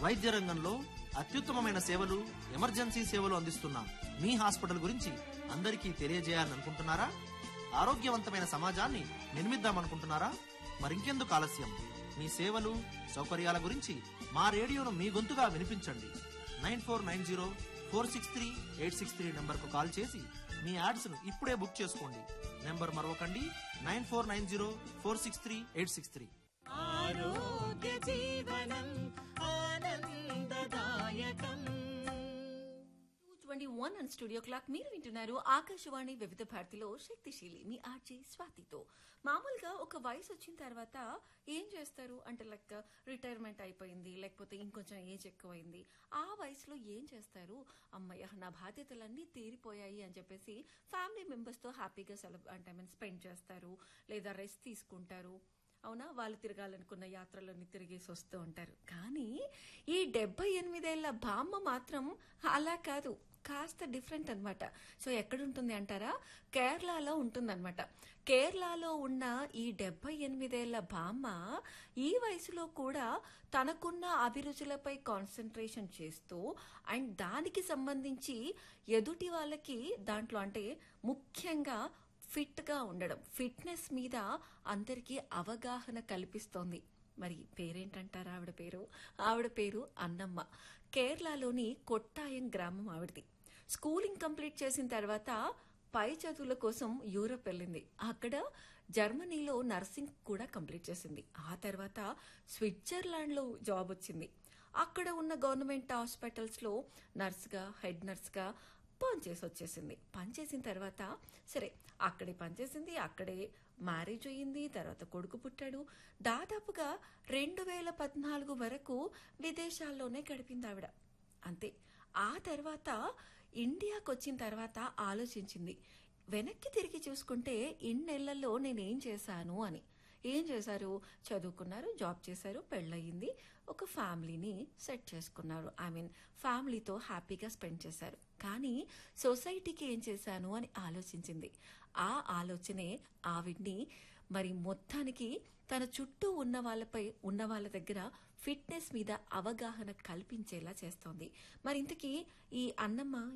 వైద్య రంగంలో అత్యుత్తమమైన సేవలు ఎమర్జెన్సీ సేవలు అందిస్తున్న మీ హాస్పిటల్ గురించి అందరికీ తెలియజేయాలని అనుకుంటున్నారా ఆరోగ్యవంతమైన సమాజాన్ని నిర్మిద్దామనుకుంటున్నారా మరింకెందుకు ఆలస్యం మీ సేవలు సౌకర్యాల గురించి మా రేడియోను మీ గొంతుగా వినిపించండి nine four nine zero four six three eight six three నెంబర్కు కాల్ చేసి మీ యాడ్స్ను ఇప్పుడే బుక్ చేసుకోండి నెంబర్ మరొకండి nine four nine zero four six three eight six three ఆరోగ్య జీవనం ఆనందదాయకం twenty one and studio clock మీరు వింటున్నారు ఆకాశవాణి వివిధ భారతిలో శక్తిశీలి మీ ఆర్జే స్వాతితో మామూలుగా ఒక వయసు వచ్చిన తర్వాత ఏం చేస్తారు అంటే లైక్ రిటైర్మెంట్ అయిపోయింది లేకపోతే ఇంకొంచెం ఏజ్ ఎక్కువైంది ఆ వయసులో ఏం చేస్తారు అమ్మయ్య నా బాధ్యతలన్నీ తీరిపోయాయి అని చెప్పేసి ఫ్యామిలీ మెంబర్స్ తో హ్యాపీగా సెలబ్ అంటే ఐ మీన్ స్పెండ్ చేస్తారు లేదా రెస్ట్ తీసుకుంటారు అవునా వాళ్ళు తిరగాలనుకున్న యాత్రలన్నీ తిరిగేసి వస్తూ ఉంటారు కానీ ఈ డెబ్బై ఎనిమిదేళ్ల బామ్మ మాత్రం అలా కాదు కాస్త డిఫరెంట్ అన్నమాట సో ఎక్కడుంటుంది అంటారా కేరళలో ఉంటుందన్నమాట కేరళలో ఉన్న ఈ డెబ్బై ఎనిమిదేళ్ల బామ్మ ఈ వయసులో కూడా తనకున్న అభిరుచులపై కాన్సన్ట్రేషన్ చేస్తూ అండ్ దానికి సంబంధించి ఎదుటి వాళ్ళకి దాంట్లో అంటే ముఖ్యంగా ఫిట్ గా ఉండడం ఫిట్నెస్ మీద అందరికీ అవగాహన కల్పిస్తోంది మరి పేరేంటంటారా ఆవిడ పేరు ఆవిడ పేరు అన్నమ్మ కేరళలోని కొట్టాయం గ్రామం ఆవిడది స్కూలింగ్ కంప్లీట్ చేసిన తర్వాత పై చదువుల కోసం యూరప్ వెళ్ళింది అక్కడ జర్మనీలో నర్సింగ్ కూడా కంప్లీట్ చేసింది ఆ తర్వాత స్విట్జర్లాండ్ లో జాబ్ వచ్చింది అక్కడ ఉన్న గవర్నమెంట్ హాస్పిటల్స్ లో నర్స్ గా హెడ్ నర్స్ గా పనిచేసి వచ్చేసింది పనిచేసిన తర్వాత సరే అక్కడే పనిచేసింది అక్కడే మ్యారేజ్ అయ్యింది తర్వాత కొడుకు పుట్టాడు దాదాపుగా రెండు వేల పద్నాలుగు వరకు విదేశాల్లోనే గడిపింది ఆవిడ అంతే ఆ తర్వాత ఇండియాకి వచ్చిన తర్వాత ఆలోచించింది వెనక్కి తిరిగి చూసుకుంటే ఇన్నేళ్లలో నేనేం చేశాను అని ఏం చేశారు చదువుకున్నారు జాబ్ చేశారు పెళ్ళయింది ఒక ఫ్యామిలీని సెట్ చేసుకున్నారు ఐ మీన్ ఫ్యామిలీతో హ్యాపీగా స్పెండ్ చేశారు కానీ సొసైటీకి ఏం చేశాను అని ఆలోచించింది ఆ ఆలోచనే ఆవిడ్ని మరి మొత్తానికి తన చుట్టూ ఉన్న వాళ్ళపై ఉన్న వాళ్ళ దగ్గర ఫిట్నెస్ మీద అవగాహన కల్పించేలా చేస్తోంది మరి ఇంతకీ ఈ అన్నమ్మ